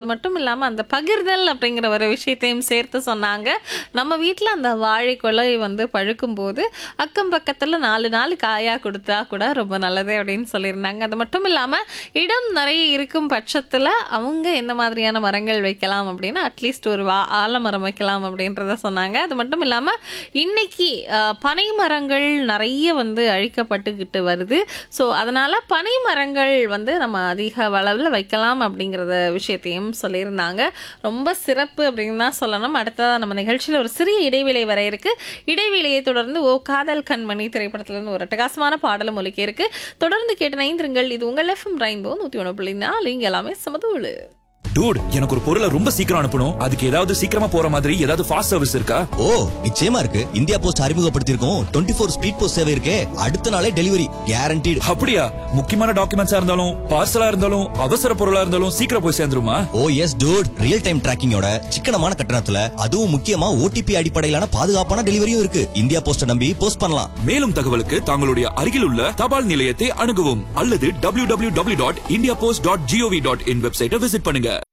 மட்டும் இல்லாம அந்த பகிர்தல் அப்படிங்கிற ஒரு விஷயத்தையும் சேர்த்து சொன்னாங்க நம்ம வீட்டில் அந்த வாழை கொலை வந்து பழுக்கும் போது அக்கம் பக்கத்தில் நாலு நாள் காயா கொடுத்தா கூட ரொம்ப நல்லது அப்படின்னு சொல்லியிருந்தாங்க அது மட்டும் இல்லாமல் இடம் நிறைய இருக்கும் பட்சத்தில் அவங்க எந்த மாதிரியான மரங்கள் வைக்கலாம் அப்படின்னா அட்லீஸ்ட் ஒரு வா ஆலமரம் வைக்கலாம் அப்படின்றத சொன்னாங்க அது மட்டும் இல்லாமல் இன்னைக்கு அஹ், பனை மரங்கள் நிறைய வந்து அழிக்கப்பட்டுக்கிட்டு வருது ஸோ அதனால பனை மரங்கள் வந்து நம்ம அதிக அளவில் வைக்கலாம் அப்படிங்கிறத விஷயத்தையும் சொல்லியிருந்தாங்க ரொம்ப சிறப்பு அப்படின்னு தான் சொல்லணும் அடுத்ததாக நம்ம நிகழ்ச்சியில் ஒரு சிறிய இடைவேளை வர இருக்கு இடைவேளையை தொடர்ந்து ஓ காதல் கண்மணி திரைப்படத்திலிருந்து ஒரு அட்டகாசமான பாடலும் ஒலிக்க இருக்கு தொடர்ந்து கேட்டு நைந்திருங்கள் இது உங்கள் எஃப்எம் ரெயின்போ நூற்றி ஒன்று புள்ளி நாலு இங்கே எல்லாமே சமதூளு டூட் எனக்கு ஒரு பொருளை ரொம்ப சீக்கிரம் அனுப்பணும் அதுக்கு ஏதாவது சீக்கிரமா போற மாதிரி ஏதாவது ஃபாஸ்ட் சர்வீஸ் இருக்கா ஓ நிச்சயமா இருக்கு இந்தியா போஸ்ட் அறிமுகப்படுத்தியிருக்கோம் டுவெண்ட்டி ஃபோர் ஸ்பீட் போஸ்ட் சேவை இருக்கே அடுத்த நாளே டெலிவரி கேரண்டீடு அப்படியா முக்கியமான டாக்குமெண்ட்ஸா இருந்தாலும் பார்சலா இருந்தாலும் அவசர பொருளா இருந்தாலும் சீக்கிரம் போய் சேர்ந்துருமா oh yes dude real time டிராக்கிங்கோட சிக்கனமான கட்டணத்துல அதுவும் முக்கியமா ஓடிபி அடிப்படையிலான பாதுகாப்பான டெலிவரியும் இருக்கு இந்தியா போஸ்ட நம்பி போஸ்ட் பண்ணலாம் மேலும் தகவலுக்கு தங்களுடைய அருகில் உள்ள தபால் நிலையத்தை அணுகவும் அல்லது www.indiapost.gov.in வெப்சைட்டை விசிட் பண்ணுங்க